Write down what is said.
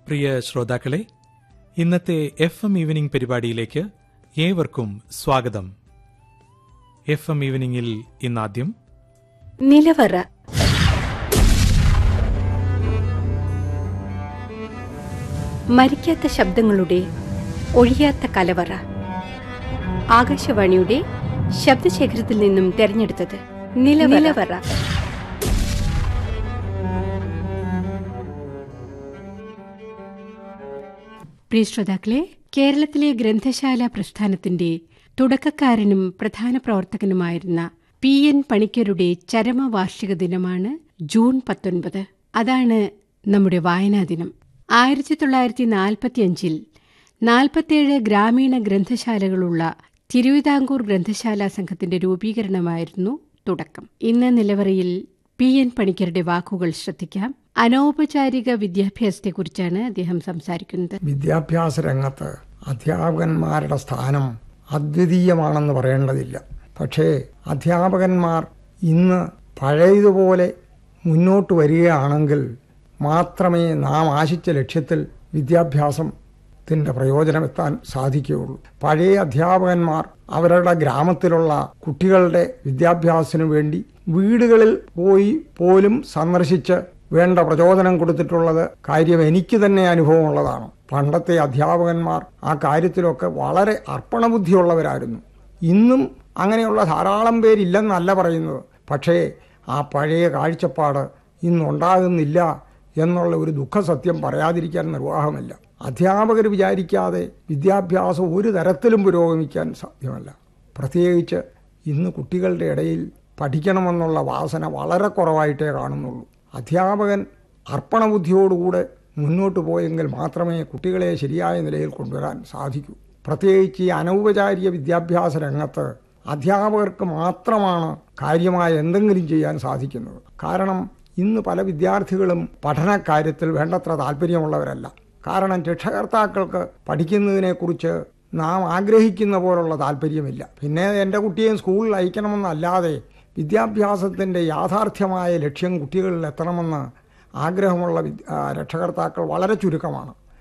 പ്രിയ ശ്രോതാക്കളെ ഇന്നത്തെ F M evening പരിപാടിയിലേക്ക് ഏവർക്കും സ്വാഗതം എഫ് എം ഈവനിംഗിൽ ഇന്നാദ്യം നിലവറ മരിക്കാത്ത ശബ്ദങ്ങളുടെ ഒഴിയാത്ത കലവറ ആകാശവാണിയുടെ ശബ്ദശേഖരത്തിൽ നിന്നും തെരഞ്ഞെടുത്തത് നിലവറ പ്രിയ ശ്രോതാക്കളെ കേരളത്തിലെ ഗ്രന്ഥശാല പ്രസ്ഥാനത്തിന്റെ തുടക്കക്കാരനും പ്രധാന പ്രവർത്തകനുമായിരുന്ന പി എൻ പണിക്കരുടെ ചരമവാർഷിക ദിനമാണ് ജൂൺ പത്തൊൻപത് അതാണ് നമ്മുടെ വായനാ ദിനം ആയിരത്തി തൊള്ളായിരത്തി നാൽപ്പത്തിയഞ്ചിൽ നാൽപ്പത്തിയേഴ് ഗ്രാമീണ ഗ്രന്ഥശാലകളുള്ള തിരുവിതാംകൂർ ഗ്രന്ഥശാല സംഘത്തിന്റെ രൂപീകരണമായിരുന്നു തുടക്കം ഇന്ന് നിലവറയിൽ പി എൻ പണിക്കരുടെ വാക്കുകൾ ശ്രദ്ധിക്കാം അനൗപചാരിക വിദ്യാഭ്യാസത്തെക്കുറിച്ചാണ് അദ്ദേഹം സംസാരിക്കുന്നത് വിദ്യാഭ്യാസ രംഗത്ത് അധ്യാപകന്മാരുടെ സ്ഥാനം അദ്വിതീയമാണെന്ന് പറയേണ്ടതില്ല പക്ഷേ അധ്യാപകന്മാർ ഇന്ന് പഴയതുപോലെ മുന്നോട്ട് വരികയാണെങ്കിൽ മാത്രമേ നാം ആശിച്ച ലക്ഷ്യത്തിൽ വിദ്യാഭ്യാസത്തിൻ്റെ പ്രയോജനമെത്താൻ സാധിക്കുകയുള്ളൂ പഴയ അധ്യാപകന്മാർ അവരുടെ ഗ്രാമത്തിലുള്ള കുട്ടികളുടെ വിദ്യാഭ്യാസത്തിനു വേണ്ടി വീടുകളിൽ പോയി പോലും സന്ദർശിച്ച് വേണ്ട പ്രചോദനം കൊടുത്തിട്ടുള്ളത് കാര്യം എനിക്ക് തന്നെ അനുഭവമുള്ളതാണ് പണ്ടത്തെ അധ്യാപകന്മാർ ആ കാര്യത്തിലൊക്കെ വളരെ അർപ്പണബുദ്ധിയുള്ളവരായിരുന്നു ഇന്നും അങ്ങനെയുള്ള ധാരാളം പേരില്ലെന്നല്ല പറയുന്നത് പക്ഷേ ആ പഴയ കാഴ്ചപ്പാട് ഇന്നുണ്ടാകുന്നില്ല എന്നുള്ള ഒരു ദുഃഖസത്യം പറയാതിരിക്കാൻ നിർവാഹമില്ല അധ്യാപകർ വിചാരിക്കാതെ വിദ്യാഭ്യാസം ഒരു തരത്തിലും പുരോഗമിക്കാൻ സാധ്യമല്ല പ്രത്യേകിച്ച് ഇന്ന് കുട്ടികളുടെ ഇടയിൽ പഠിക്കണമെന്നുള്ള വാസന വളരെ കുറവായിട്ടേ കാണുന്നുള്ളൂ അധ്യാപകൻ അർപ്പണബുദ്ധിയോടുകൂടെ മുന്നോട്ട് പോയെങ്കിൽ മാത്രമേ കുട്ടികളെ ശരിയായ നിലയിൽ കൊണ്ടുവരാൻ സാധിക്കൂ പ്രത്യേകിച്ച് ഈ അനൗപചാരിക വിദ്യാഭ്യാസ രംഗത്ത് അധ്യാപകർക്ക് മാത്രമാണ് കാര്യമായ എന്തെങ്കിലും ചെയ്യാൻ സാധിക്കുന്നത് കാരണം ഇന്ന് പല വിദ്യാർത്ഥികളും പഠനക്കാര്യത്തിൽ വേണ്ടത്ര താല്പര്യമുള്ളവരല്ല കാരണം രക്ഷകർത്താക്കൾക്ക് പഠിക്കുന്നതിനെക്കുറിച്ച് നാം ആഗ്രഹിക്കുന്ന പോലുള്ള താല്പര്യമില്ല പിന്നെ എൻ്റെ കുട്ടിയെ സ്കൂളിൽ അയക്കണമെന്നല്ലാതെ വിദ്യാഭ്യാസത്തിൻ്റെ യാഥാർത്ഥ്യമായ ലക്ഷ്യം കുട്ടികളിൽ എത്തണമെന്ന് ആഗ്രഹമുള്ള രക്ഷകർത്താക്കൾ വളരെ ചുരുക്കമാണ്